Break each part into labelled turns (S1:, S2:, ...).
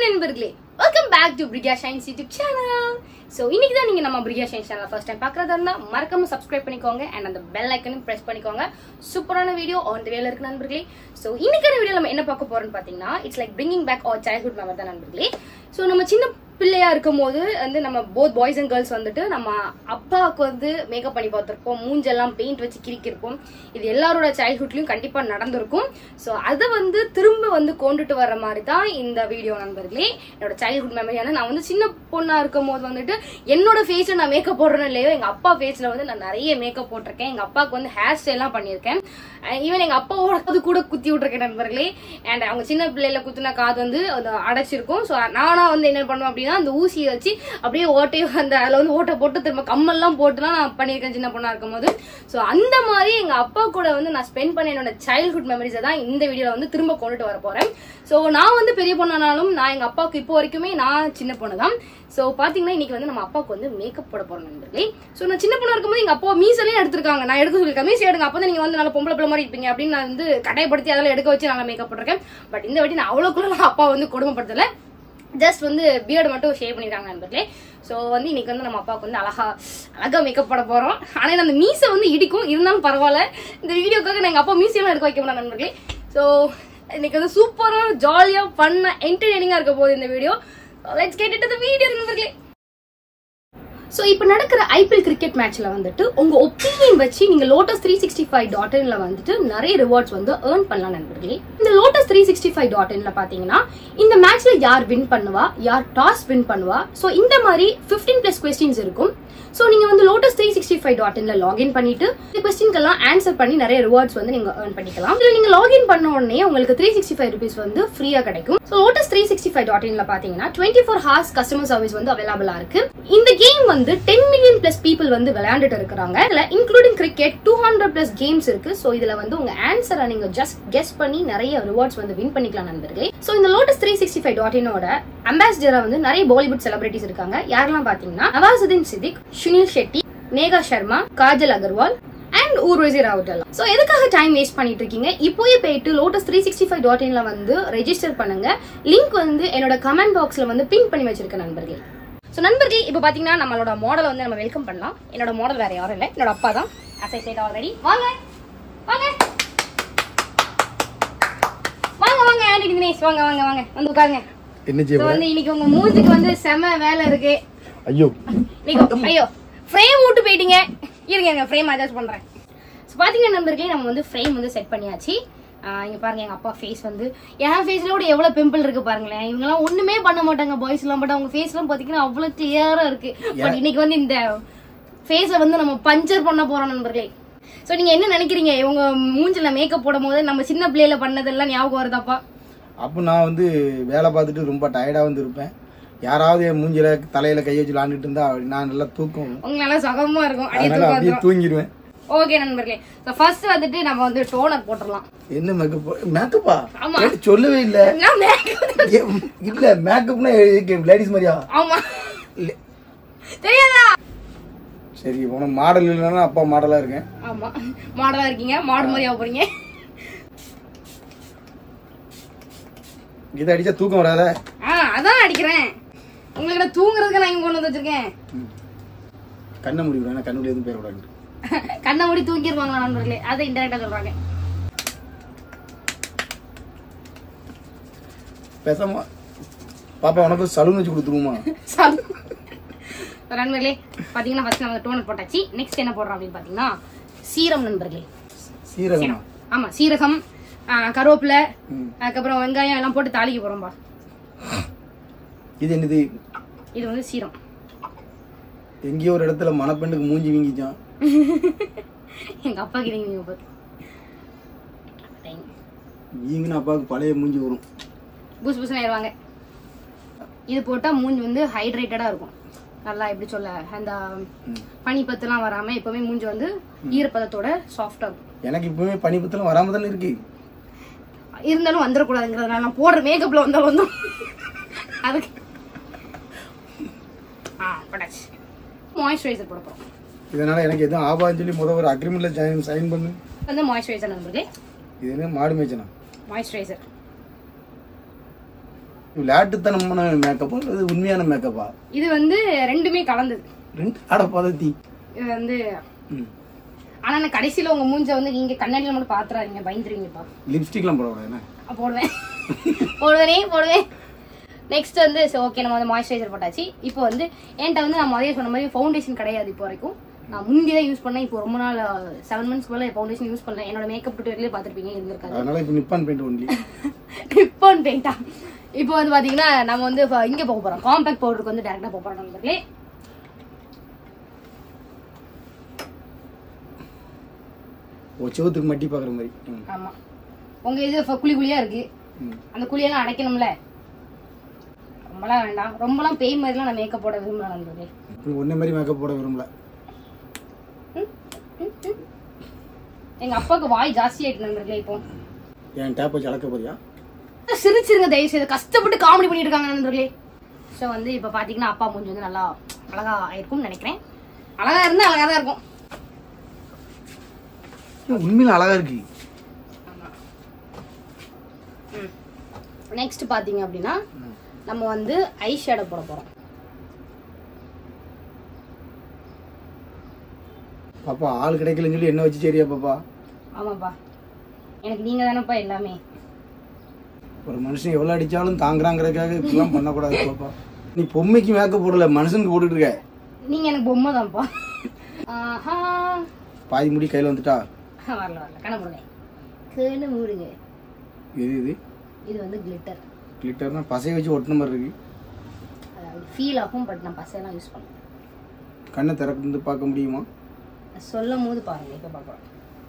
S1: நண்பர்களே welcome back to Priya shines YouTube channel so இன்னைக்கு தான் நீங்க நம்ம Priya shines channel first time பார்க்கறதா இருந்தா மறக்காம சப்ஸ்கிரைப் பண்ணிக்கோங்க அண்ட் அந்த பெல் ஐக்கனும் பிரஸ் பண்ணிக்கோங்க சூப்பரான வீடியோ ஆன் த வேல இருக்கு நண்பர்களே ஸோ இன்னைக்கான வீடியோ நம்ம என்ன பார்க்க போறோம்னு பார்த்தீங்கன்னா it's like bringing back our childhood memory தான் நண்பர்களே ஸோ நம்ம சின்ன பிள்ளையா இருக்கும் போது வந்து நம்ம போத் பாய்ஸ் அண்ட் கேர்ள்ஸ் வந்துட்டு நம்ம அப்பாவுக்கு வந்து மேக்கப் பண்ணி பார்த்துருப்போம் மூஞ்செல்லாம் பெயிண்ட் வச்சு கிரிக்கிருப்போம் இது எல்லாரோட சைல்ட்ஹுட்லயும் கண்டிப்பா நடந்திருக்கும் ஸோ அதை வந்து திரும்ப வந்து கொண்டுட்டு வர மாதிரி தான் இந்த வீடியோ நண்பர்களே என்னோட சைல்ட்ஹுட் மெமரியான நான் வந்து சின்ன பொண்ணா இருக்கும் போது வந்துட்டு என்னோட ஃபேஸ்ல நான் மேக்கப் போடுறேன்னு இல்லையோ எங்க அப்பா ஃபேஸ்ல வந்து நான் நிறைய மேக்கப் போட்டிருக்கேன் எங்க அப்பாவுக்கு வந்து ஹேர் ஸ்டைல்லாம் பண்ணியிருக்கேன் ஈவன் எங்க அப்பாவோட காது கூட குத்தி விட்டுருக்கேன் நண்பர்களே அண்ட் அவங்க சின்ன பிள்ளையில குத்துன காது வந்து அது அடைச்சிருக்கும் ஸோ நானா வந்து என்ன பண்ணுவேன் அப்படின்னா அந்த ஊசியை வச்சு அப்படியே ஓட்டையும் அந்த அதுல வந்து ஓட்டை போட்டு திரும்ப கம்மல்லாம் போட்டுலாம் நான் பண்ணியிருக்கேன் சின்ன பொண்ணா இருக்கும் போது ஸோ அந்த மாதிரி எங்க அப்பா கூட வந்து நான் ஸ்பெண்ட் பண்ண என்னோட சைல்ட்ஹுட் மெமரிஸை தான் இந்த வீடியோல வந்து திரும்ப கொண்டுட்டு வர போறேன் ஸோ நான் வந்து பெரிய பொண்ணானாலும் நான் எங்க அப்பாவுக்கு இப்போ வரைக்குமே நான் சின்ன பொண்ணு தான் ஸோ பாத்தீங்கன்னா இன்னைக்கு வந்து நம்ம அப்பாவுக்கு வந்து மேக்கப் போட போறோம் நண்பர்களே ஸோ நான் சின்ன பொண்ணா இருக்கும்போது எங்க அப்பா மீசலையும் எடுத்திருக்காங்க நான் எடுக்க சொல்லியிருக்கேன் மீசை எடுங்க அப்போ நீங்க வந்து நல்ல பொம்பளை பிள்ளை மாதிரி இருப்பீங்க அப்படின்னு நான் வந்து கட்டாயப்படுத்தி அதெல்லாம் எடுக்க வச்சு நல்லா மேக்கப் போட்டிருக்கேன் பட் இந்த வாட்டி நான் அவ்வளோக்குள்ள நான் அப்பா வந்து கொடுமைப்படுத்தல ஜஸ்ட் வந்து பியர்டு மட்டும் ஷேவ் பண்ணிருக்காங்க நண்பர்களே ஸோ வந்து இன்னைக்கு வந்து நம்ம அப்பாவுக்கு வந்து அழகா அழகா மேக்கப் போட போறோம் ஆனா இந்த மீசை வந்து இடிக்கும் இருந்தாலும் பரவாயில்ல இந்த வீடியோக்காக நான் எங்க அப்பா மீசையெல்லாம் எடுக்க வைக்க முடியாது நண்பர்களே ஸோ இன்னைக்கு வந்து சூப்பரா ஜாலியா பண்ண என்டர்டெய்னிங்கா இருக்க போகுது இந்த video let's get it the video நண்பர்களே ஸோ இப்போ நடக்கிற ஐபிஎல் கிரிக்கெட் மேட்ச்ல வந்துட்டு உங்க ஒப்பீனியன் வச்சு நீங்க lotus three sixty five dot இன்ல வந்துட்டு நிறைய ரிவார்ட்ஸ் வந்து ஏர்ன் பண்ணலாம் நண்பர்களே இந்த lotus three sixty five dot இன்ல பாத்தீங்கன்னா இந்த மேட்ச்ல யார் வின் பண்ணுவா யார் டாஸ் வின் பண்ணுவா ஸோ இந்த மாதிரி ஃபிஃப்டீன் பிளஸ் கொஸ்டின்ஸ் இருக்கும் ஸோ நீங்க வந்து lotus three sixty five dot இன்ல லாகின் பண்ணிட்டு இந்த கொஸ்டின்கெல்லாம் ஆன்சர் பண்ணி நிறைய ரிவார்ட்ஸ் வந்து நீங்க ஏர்ன் பண்ணிக்கலாம் இதுல நீங்க லாகின் பண்ண உடனே உங்களுக்கு த்ரீ சிக்ஸ்டி ஃபைவ் ருபீஸ் வந்து ஃப்ரீயா கிடைக்கும் so lotus three sixty five dot இன்ல பாத்தீங்கன்னா twenty four hours customer service வந்து அவைலபிளா இருக்கு இந்த கேம் வந்து டென் மில்லியன் பிளஸ் பீப்புள் வந்து விளையாண்டுட்டு இருக்காங்க இதுல including cricket two hundred plus games இருக்கு ஸோ இதுல வந்து உங்க ஆன்சரை நீங்க ஜஸ்ட் கெஸ் பண்ணி நிறைய ரிவார்ட்ஸ் வந்து வின் பண்ணிக்கலாம் நண்பர்களே ஸோ இந்த lotus three sixty five dot இனோட அம்பாசிடரா வந்து நிறைய பாலிவுட் செலிபிரிட்டிஸ் இருக்காங்க யாரெல்லாம் பாத்தீங்கன்னா நவாசுதீன் சித்திக் சுனில் ஷெட்டி நேகா சர்மா காஜல் அகர்வால் அண்ட் ஊர்வசி ராவுட்டல் ஸோ எதுக்காக டைம் வேஸ்ட் பண்ணிட்டு இருக்கீங்க இப்போயே போயிட்டு lotus three sixty five dot இன்ல வந்து ரெஜிஸ்டர் பண்ணுங்க லிங்க் வந்து என்னோட கமெண்ட் பாக்ஸ்ல வந்து பின் பண்ணி வச்சிருக்கேன் நண்பர்களே ஸோ நண்பர்களே இப்போ பார்த்தீங்கன்னா நம்மளோட மாடலை வந்து நம்ம வெல்கம் பண்ணலாம் என்னோட மாடல் வேற யாரும் இல்லை என்னோட அப்பா தான் அஸ் ஐ சைட் ஆல்ரெடி வாங்க வாங்க வாங்க வாங்க ஆண்டி தினேஷ் வாங்க வாங்க வாங்க வந்து உட்காருங்க
S2: என்ன
S1: ஸோ
S2: செய்ய போற?
S1: வந்து இன்னைக்கு உங்க மூஞ்சுக்கு வந்து செம வேலை இருக்கு
S2: ஐயோ
S1: நீங்க ஐயோ ஃப்ரேம் விட்டு போயிட்டீங்க இருங்க இருங்க ஃப்ரேம் அட்ஜஸ்ட் பண்றேன் ஸோ பாத்தீங்கன்னா நண்பர்களே நம்ம வந்து ஃப்ரேம் வந்து செட் பண்ணியாச்சு ஆஹ் இங்க பாருங்க எங்க அப்பா ஃபேஸ் வந்து என் ஃபேஸ்ல கூட எவ்வளவு பிம்பிள் இருக்கு பாருங்களேன் இவங்க எல்லாம் ஒண்ணுமே பண்ண மாட்டாங்க பாய்ஸ் எல்லாம் பட் அவங்க ஃபேஸ் எல்லாம் பாத்தீங்கன்னா அவ்வளவு கிளியரா இருக்கு பட் இன்னைக்கு வந்து இந்த ஃபேஸ வந்து நம்ம பஞ்சர் பண்ண போறோம் நண்பர்களே சோ நீங்க என்ன நினைக்கிறீங்க இவங்க மூஞ்சில மேக்கப் போடும் போது நம்ம சின்ன பிள்ளையில பண்ணதெல்லாம் ஞாபகம் வருதாப்பா
S2: அப்போ நான் வந்து வேலை பார்த்துட்டு ரொம்ப டயர்டா வந்து இருப்பேன் யாராவது என் மூஞ்சில தலையில கை வச்சு விளாண்டுட்டு இருந்தா நான் நல்லா தூக்கம்
S1: உங்களுக்கு நல்லா சுகமா இருக்கும் அடியே
S2: அதனால அப்படியே
S1: தூக்கம்
S2: தூங்கிடுவேன்
S1: ஓகே நண்பர்களே ஸோ ஃபர்ஸ்ட் வந்துட்டு நம்ம வந்து டோனர் போட்டுடலாம்
S2: என்ன மேக்கப் மேக்கப்பா
S1: ஆமா.
S2: சொல்லவே இல்ல
S1: நான் மேக்கப்
S2: ஏ, இல்ல மேக்கப்னா லேடிஸ் மாதிரியா
S1: ஆமா
S2: இல்ல.
S1: தெரியாதா
S2: சரி உனக்கு மாடல் இல்லைன்னா அப்பா மாடலா இருக்கேன்
S1: ஆமா மாடலா இருக்கீங்க மாடு மாதிரி ஆக போறீங்க
S2: இதை அடிச்சா தூக்கம் வராத
S1: ஆ அதான் அடிக்கிறேன் உங்களுக்கு நான் தூங்குறதுக்கு நான் இங்க கொண்டு வந்து வச்சிருக்கேன்
S2: கண்ணை முடிவிடுவேன் கண்ணுல எதுவும் பேர் விடாது
S1: கண்ணை மூடி தூங்கிடுவாங்களா நண்பர்களே அதை இன்டெரக்டா சொல்றாங்க
S2: பேசாம பாப்பா உனக்கு சலூன் வச்சு கொடுத்துருவோமா
S1: சாரி. நண்பர்களே பாத்தீங்கன்னா ஃபர்ஸ்ட் நம்ம டோனர் போட்டாச்சு நெக்ஸ்ட் என்ன போடுறோம் அப்படின்னு பாத்தீங்கன்னா சீரம் நண்பர்களே
S2: சீரகமா
S1: ஆமா சீரகம் ஆ, கருவேப்பிலை
S2: ம்.
S1: அதுக்கப்புறம் வெங்காயம் எல்லாம் போட்டு தாளிக்க போறோம்பா
S2: இது என்னது
S1: இது வந்து சீரம்
S2: எங்கேயோ ஒரு இடத்துல மணப்பெண்ணுக்கு மூஞ்சி வீங்கிச்சான்
S1: எங்க அப்பா கிட்ட நீங்க பாத்து
S2: வீங்கின அப்பாவுக்கு பழைய மூஞ்சி வரும்
S1: புஸ் புஸ்னு ஆயிடுவாங்க இது போட்டா மூஞ்சி வந்து ஹைட்ரேட்டடா இருக்கும் நல்லா எப்படி சொல்ல அந்த பனி பத்துலாம் வராம எப்பவுமே மூஞ்சி வந்து ஈரப்பதத்தோட சாஃப்டா இருக்கும்
S2: எனக்கு இப்பவுமே பனிபத்தெல்லாம் வராம தானே இருக்கு
S1: இருந்தாலும் வந்துடக்கூடாதுங்கிறதுனால நான் போடுற மேக்கப்ல வந்தாலும் வந்துடும் அதுக்கு ஆ பட்டாச்சு மாய்ஸ்சரைசர் போட போறோம்
S2: இதனால எனக்கு எதுவும் ஆபான்னு சொல்லி முத ஒரு அக்ரிமெண்ட்ல சைன் சைன் பண்ணு
S1: வந்து மாய்ஸ்சரைசர் நண்பர்களே
S2: இது என்ன மாடு மேய்ச்சனா
S1: மாய்ஸ்சரைசர்
S2: விளையாட்டுத்தனமான மேக்கப்பா இது உண்மையான மேக்கப்பா
S1: இது வந்து ரெண்டுமே கலந்தது
S2: ரெண்டு ஆட பதத்தி
S1: இது வந்து
S2: ம்
S1: ஆனா நான் கடைசியில உங்க மூஞ்ச வந்து நீங்க கண்ணாடியில மட்டும் பாத்துறாதீங்க பயந்துருவீங்கப்பா
S2: லிப்ஸ்டிக்லாம் போடக்கூடாது என்ன
S1: ஆ, போடுவேன் போடுவேனே போடுவேன் நெக்ஸ்ட் வந்து ஓகே நம்ம வந்து மாய்ஸ்சரைசர் போட்டாச்சு இப்போ வந்து என்கிட்ட வந்து நான் முதல்ல சொன்ன மாதிரி ஃபவுண்டேஷன் கிடையாது இப்போ வரைக்கும் நான் முந்தி தான் யூஸ் பண்ணேன் இப்போ ரொம்ப நாள் செவன் மந்த்ஸ் மேலே ஃபவுண்டேஷன் யூஸ் பண்ணேன் என்னோட மேக்கப் டுட்டோரியலே பார்த்துருப்பீங்க இருந்திருக்காது
S2: அதனால இப்போ நிப்பான் பெயிண்ட் ஒன்லி
S1: இப்போ பெயிண்டா இப்போ வந்து பாத்தீங்கன்னா நம்ம வந்து இப்ப இங்க போக போறோம் காம்பேக்ட் பவுடருக்கு வந்து டேரக்டா போக போறோம் நண்பர்களே
S2: ஒரு செவத்துக்கு மட்டி பார்க்குற மாதிரி ம்.
S1: ஆமா உங்க இது இப்ப குழி குழியா இருக்கு
S2: ம்.
S1: அந்த குழியெல்லாம் அடைக்கணும்ல ரொம்பலாம் வேண்டாம் ரொம்பலாம் பேய் மாதிரிலாம் நான் மேக்கப் போட விரும்பல நண்பர்களே
S2: இப்படி ஒன்னே மாதிரி மேக்கப் போட விரும்பல
S1: எங்க அப்பாவுக்கு வாய் ஜாஸ்தி ஆயிட்டு நண்பர்களே இப்போ
S2: என் டேப் வச்சு அளக்க போறியா
S1: சிரிச்சிருங்க தயவு செய்து கஷ்டப்பட்டு காமெடி பண்ணிட்டு இருக்காங்க நண்பர்களே ஸோ வந்து இப்போ பார்த்தீங்கன்னா அப்பா மூஞ்சி வந்து நல்லா அழகா ஆயிருக்கும்னு நினைக்கிறேன் அழகா இருந்தா அழகா தான் இருக்கும்
S2: ஏன் உண்மையில அழகா இருக்கு
S1: நெக்ஸ்ட் பார்த்தீங்க அப்படின்னா நம்ம வந்து ஐ ஷேடோ போட போறோம்
S2: பாப்பா ஆள் கிடைக்கலன்னு சொல்லி என்ன வச்சு சரியா பாப்பா
S1: ஆமாப்பா எனக்கு நீங்க தானேப்பா எல்லாமே
S2: ஒரு மனுஷன் எவ்வளவு அடிச்சாலும் தாங்குறாங்கிறதுக்காக இப்படிலாம் பண்ணக்கூடாது பாப்பா நீ பொம்மைக்கு மேக்கப் போடல மனுஷனுக்கு போட்டுட்டு இருக்க
S1: நீங்க எனக்கு பொம்மை தான்ப்பா ஆஹா
S2: பாதி முடி கையில வந்துட்டா
S1: வரல வரல கண்ண மூடுங்க கண்ணு மூடுங்க
S2: இது இது
S1: இது வந்து கிளிட்டர்
S2: கிளிட்டர்னா பசைய வச்சு ஒட்டின மாதிரி இருக்கு
S1: அதாவது ஃபீல் ஆகும் பட் நான் பசையெல்லாம் யூஸ் பண்ணேன்
S2: கண்ணை திறந்து பார்க்க முடியுமா
S1: சொல்லும் போது பாருங்க இப்ப பாக்கலாம்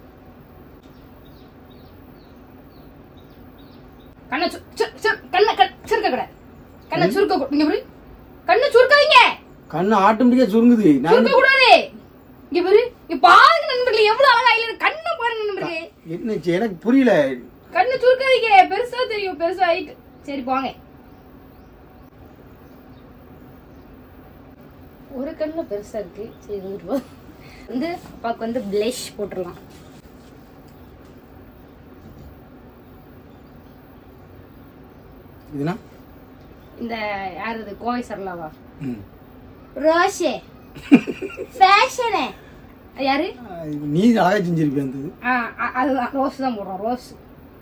S1: கண்ணை சு- சு- சு- கண்ணை கண் சுருக்க கூடாது கண்ணை சுருக்க கூ- இங்க பாரு கண்ணை சுருக்காதீங்க
S2: கண்ணு ஆட்டோமேட்டிக்கா சுருங்குது நான்
S1: சுருக்க கூடாது இங்க பாரு இங்க பாருங்க நண்பர்களே எவ்வளவு அழகா இல்ல கண்ணை பாருங்க நண்பர்களே
S2: என்ன செய்ய? எனக்கு புரியல
S1: கண்ணு சுருக்காதீங்க பெருசா தெரியும் பெருசா ஆயிட்டு சரி போங்க ஒரு கண்ணுல பெருசா இருக்கு சரி இருந்துட்டு போ. வந்து அப்பாவுக்கு வந்து பிளஷ் போட்டுடலாம்
S2: இதுனா
S1: இந்த யார் இது கோவை சரளாவா
S2: ம்.
S1: ரோஷே ஃபேஷனே யாரு
S2: நீ அழகா செஞ்சிருப்பேன் அந்த இது
S1: ஆ, அ- அதுதான் ரோஸ் தான் போடுறோம் ரோஸ்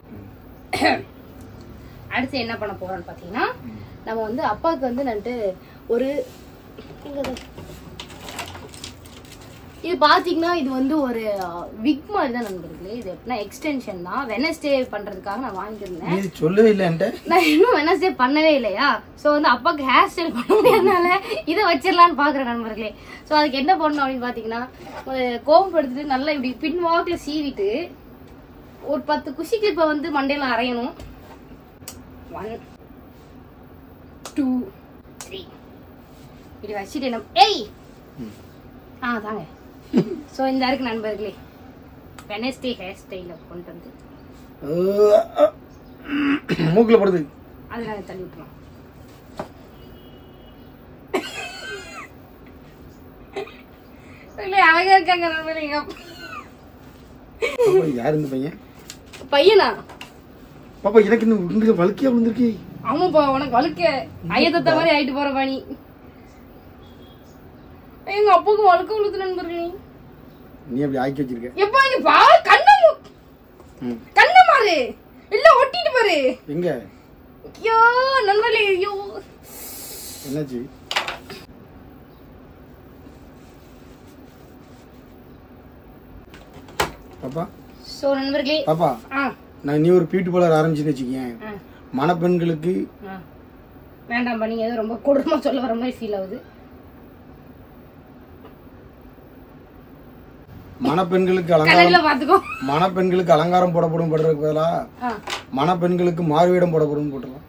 S1: அடுத்து என்ன பண்ண போறோம்னு பாத்தீங்கன்னா நம்ம வந்து அப்பாவுக்கு வந்து நட்டு ஒரு இங்க இரு. இது பாத்தீங்கன்னா இது வந்து ஒரு விக் மாதிரி தான் நண்பர்களே இது எப்படின்னா எக்ஸ்டென்ஷன் தான் வெனஸ்டே பண்றதுக்காக நான் வாங்கியிருந்தேன்
S2: நீ சொல்லவே இல்லை என்கிட்ட
S1: நான் இன்னும் வெனஸ்டே பண்ணவே இல்லையா ஸோ வந்து அப்பாவுக்கு ஹேர் ஸ்டைல் பண்ண முடியாதனால இதை வச்சிடலான்னு பாக்குறேன் நண்பர்களே ஸோ அதுக்கு என்ன பண்ணணும் அப்படின்னு பாத்தீங்கன்னா ஒரு கோம்பு எடுத்துட்டு நல்லா இப்படி பின் வாக்குல சீவிட்டு ஒரு பத்து குஷி கிளிப்பை வந்து மண்டையில அரையணும் ஒன் டூ த்ரீ இப்படி வச்சுட்டு என்ன ஏய் ஆ தாங்க ஸோ இந்த இருக்கு நண்பர்களே வெனஸ்டே ஹேர் ஸ்டைல கொண்டு வந்து
S2: அஹ், மூக்குல படுது
S1: அதை நாங்கள் தள்ளி விட்டுறோம் இல்லை அழகா இருக்காங்க நண்பர்களே எங்க அப்பா.
S2: பாப்பா, யார் இந்த பையன்
S1: பையனா
S2: பாப்பா எனக்கு இந்த இங்க வழுக்கியா விழுந்திருக்கு
S1: ஆமாப்பா உனக்கு வழுக்க ஐயத்தத்த மாதிரி ஆயிட்டு போற பாணி எங்க அப்பாவுக்கு வழுக்க விழுது நண்பர்களே
S2: நீ அப்படி ஆக்கி வச்சிருக்க
S1: எப்பா இங்க பா கண்ணு மு-
S2: ம்.
S1: கண்ணு மாறு இல்ல ஒட்டிட்டு பாரு
S2: எங்க
S1: ஐயோ நண்பர்களே ஐயோ
S2: என்னாச்சு பாப்பா
S1: சோ நண்பர்களே
S2: பாப்பா
S1: ஆ
S2: நான் நீ ஒரு பியூட்டி பார்லர் ஆரம்பிச்சுன்னு வச்சுக்கேன்
S1: ஆ
S2: மணப்பெண்களுக்கு
S1: ஆ. வேண்டாம்ப்பா நீங்க ஏதோ ரொம்ப கொடூரமா சொல்ல வர மாதிரி ஃபீல் ஆகுது
S2: மணப்பெண்களுக்கு அலங்காரம்
S1: கடையில பாத்துக்கோ
S2: மணப்பெண்களுக்கு அலங்காரம் போடப்படும் படுறதுக்கு பதிலா
S1: ஆ.
S2: மணப்பெண்களுக்கு மாறுவேடம் போடப்படும் போட்டுலாம்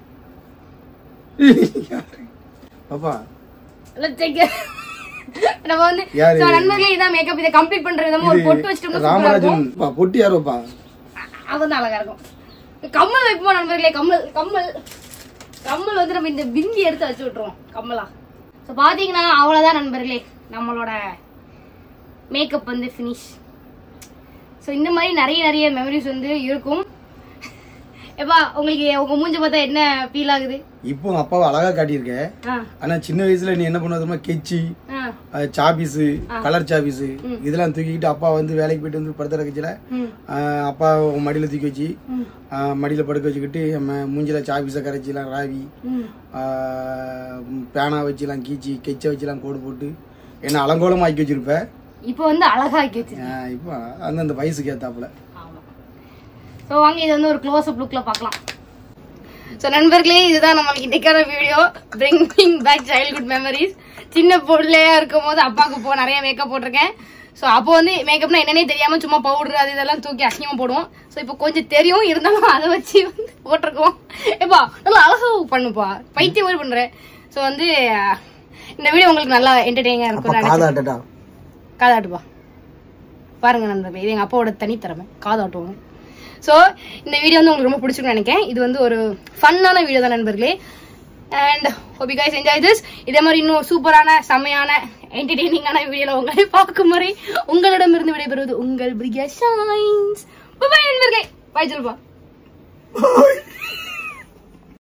S2: பாப்பா
S1: Let's take it. நம்ம வந்து
S2: யாரு?
S1: so நண்பர்களே இதான் மேக்கப் இதை கம்ப்ளீட் பண்ற விதமா ஒரு பொட்டு வச்சுட்டோம்னா சூப்பரா இருக்கும்
S2: ராமராஜன் பா, பொட்டி யார் வைப்பா
S1: அவன் அழகா இருக்கும் கம்மல் வைப்போம் நண்பர்களே கம்மல் கம்மல் கம்மல் வந்து நம்ம இந்த பிந்தி எடுத்து வச்சு விட்டுருவோம் கம்மலா ஸோ பாத்தீங்கன்னா அவ்வளவுதான் நண்பர்களே நம்மளோட மேக்கப் வந்து ஃபினிஷ் ஸோ இந்த மாதிரி நிறைய நிறைய மெமரிஸ் வந்து இருக்கும் எப்பா உங்களுக்கு உங்க மூஞ்ச பார்த்தா என்ன ஃபீல் ஆகுது
S2: இப்போ உங்க அப்பாவை அழகா காட்டியிருக்கேன்
S1: ஆ,
S2: ஆனா சின்ன வயசுல நீ என்ன பண்ணுவதுமா கெச்சி
S1: ஆ,
S2: அஹ், சாபீஸு கலர் சாபீஸு இதெல்லாம் தூக்கிக்கிட்டு அப்பா வந்து வேலைக்கு போயிட்டு வந்து படுத்துற கட்சியில
S1: ம்,
S2: அப்பா உங்க மடியில தூக்கி வச்சு
S1: ம்,
S2: அஹ், மடியில படுக்க வச்சுக்கிட்டு நம்ம மூஞ்சில சாபீஸை கரைச்சிலாம் ராவி
S1: ம்.
S2: அஹ், பேனா வச்சுலாம் கீச்சி கெச்சை வச்சுலாம் கோடு போட்டு என்ன அலங்கோலமா ஆக்கி வச்சிருப்ப
S1: இப்போ வந்து அழகா ஆக்கி வச்சிருக்கேன்
S2: அஹ், இப்போ அந்தந்த வயசுக்கு ஏத்தாப்புல
S1: ஆமா ஸோ வாங்க இது வந்து ஒரு க்ளோஸ் அப் லுக்ல பார்க்கலாம் ஸோ நண்பர்களே இதுதான் நம்மளுக்கு இன்னைக்கான video bringing back childhood memories சின்ன பிள்ளையா இருக்கும் போது அப்பாவுக்கு போ நிறைய மேக்கப் போட்டிருக்கேன் ஸோ அப்போ வந்து மேக்கப்னா என்னன்னே தெரியாம சும்மா பவுடர் அது இதெல்லாம் தூக்கி அசிங்கமா போடுவோம் ஸோ இப்போ கொஞ்சம் தெரியும் இருந்தாலும் அதை வச்சு வந்து போட்டிருக்கோம் ஏப்பா நல்லா அழகா பண்ணுப்பா பைத்தியம் மாதிரி பண்றேன் ஸோ வந்து அஹ், இந்த வீடியோ உங்களுக்கு நல்லா என்டர்டெய்னிங்கா
S2: அப்பா
S1: இருக்கும்
S2: காதாட்டட்டா
S1: காதாட்டுப்பா பாருங்க நண்பர்களே இது எங்க அப்பாவோட தனித்திறமை காதாட்டுவோம் ஸோ இந்த வீடியோ வந்து உங்களுக்கு ரொம்ப பிடிச்சிருக்குன்னு நினைக்கிறேன் இது வந்து ஒரு ஃபன்னான வீடியோ தான் நண்பர்களே and hope you guys enjoy this இதே மாதிரி இன்னும் சூப்பரான செமையான என்டர்டெய்னிங்கான வீடியோல உங்களை பார்க்கும் வரை உங்களிடமிருந்து விடைபெறுவது உங்கள் பிரியா ஷைன்ஸ் பாய் நண்பர்களே பாய் சொல்லுப்பா